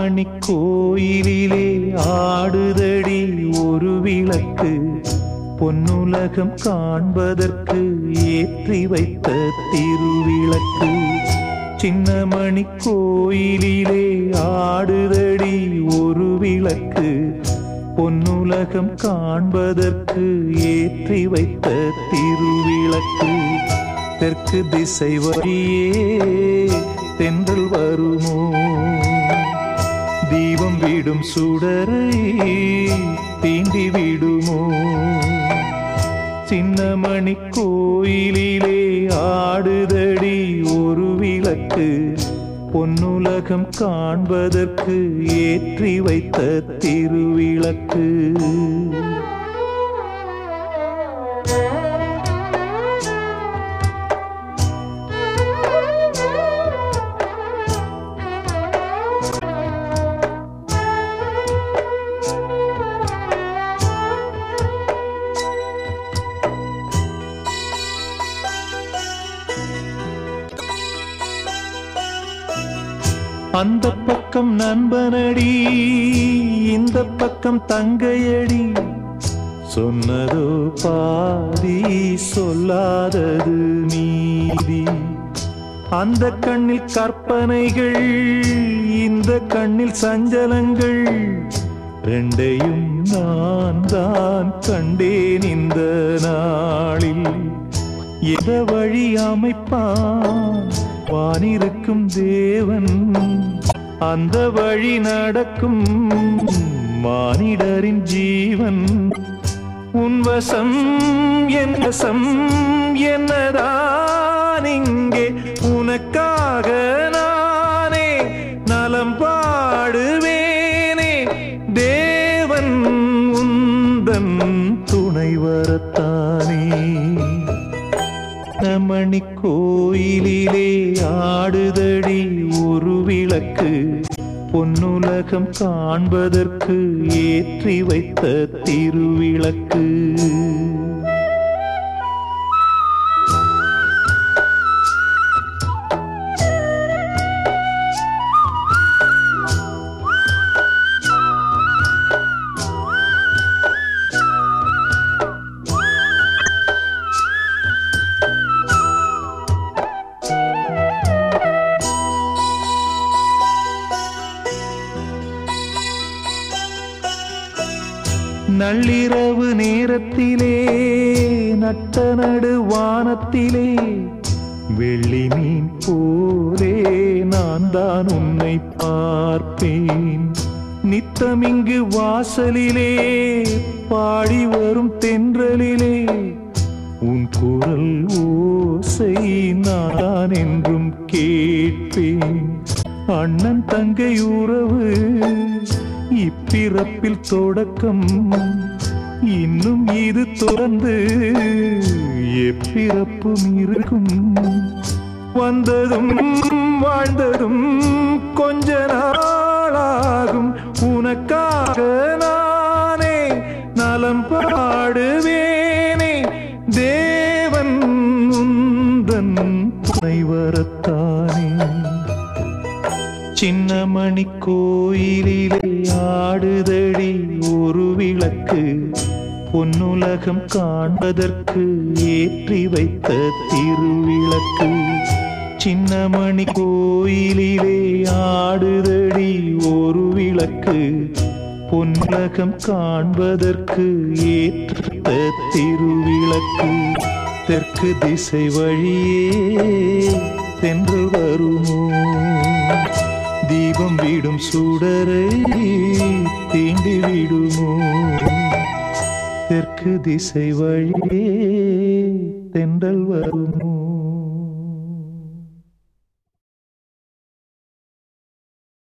சின்னமணி கோயிலிலே ஆடுதடி ஒரு விளக்கு பொன்னுலகம் காண்பதற்கு ஏற்றி வைத்த திருவிளக்கு சின்னமணி கோயிலிலே ஆடுதடி ஒரு விளக்கு பொன்னுலகம் காண்பதற்கு ஏற்றி வைத்த திருவிளக்கு தெற்கு திசை வழியே தென்றல் வருமோ தீபம் விடும் சுடரை தீண்டி விடுமோ சின்னமணி கோயிலிலே ஆடுதடி ஒரு விளக்கு பொன்னுலகம் காண்பதற்கு ஏற்றி வைத்த திருவிளக்கு அந்த பக்கம் நண்பனடி இந்த பக்கம் தங்கையடி சொன்னதோ பாதி சொல்லாதது மீதி அந்த கண்ணில் கற்பனைகள் இந்த கண்ணில் சஞ்சலங்கள் ரெண்டையும் நான் தான் கண்டேன் இந்த நாளில் எத வழி அமைப்பான் வானிருக்கும் தேவன் அந்த வழி நடக்கும் மானிடரின் ஜீவன் உன்வசம் என் வசம் என்னதான் இங்கே உனக்காக நானே நலம் பாடுவேனே தேவன் உந்தன் துணை வரத்தானே மணி கோயிலிலே ஆடுதடி ஒரு விளக்கு பொன்னுலகம் காண்பதற்கு ஏற்றி வைத்த திருவிளக்கு நள்ளிரவு நேரத்திலே நட்ட நடு வானத்திலே வெள்ளி மீன் போலே நான் தான் உன்னை பார்ப்பேன் நித்தமிங்கு வாசலிலே பாடி வரும் தென்றலிலே உன் குரல் ஓசை நான் என்றும் கேட்பேன் அண்ணன் தங்கை உறவு இப்பிறப்பில் தொடக்கம் இன்னும் இது தொடர்ந்து எப்பிறப்பும் இருக்கும் வந்ததும் வாழ்ந்ததும் கொஞ்ச நாளாகும் உனக்காக நானே நலம் பாடுவேனே தேவன் உந்தன் துணை வரத்தானே சின்னமணி கோயிலிலே ஆடுதடி ஒரு விளக்கு பொன்னுலகம் காண்பதற்கு ஏற்றி வைத்த திருவிளக்கு சின்னமணி கோயிலிலே ஆடுதடி ஒரு விளக்கு பொன்னுலகம் காண்பதற்கு ஏற்ற திருவிளக்கு தெற்கு திசை வழியே தென்று வருமோ தீபம் விடும் சுடரை தீண்டி விடுமோ தெற்கு திசை வழியே தென்றல் வருமோ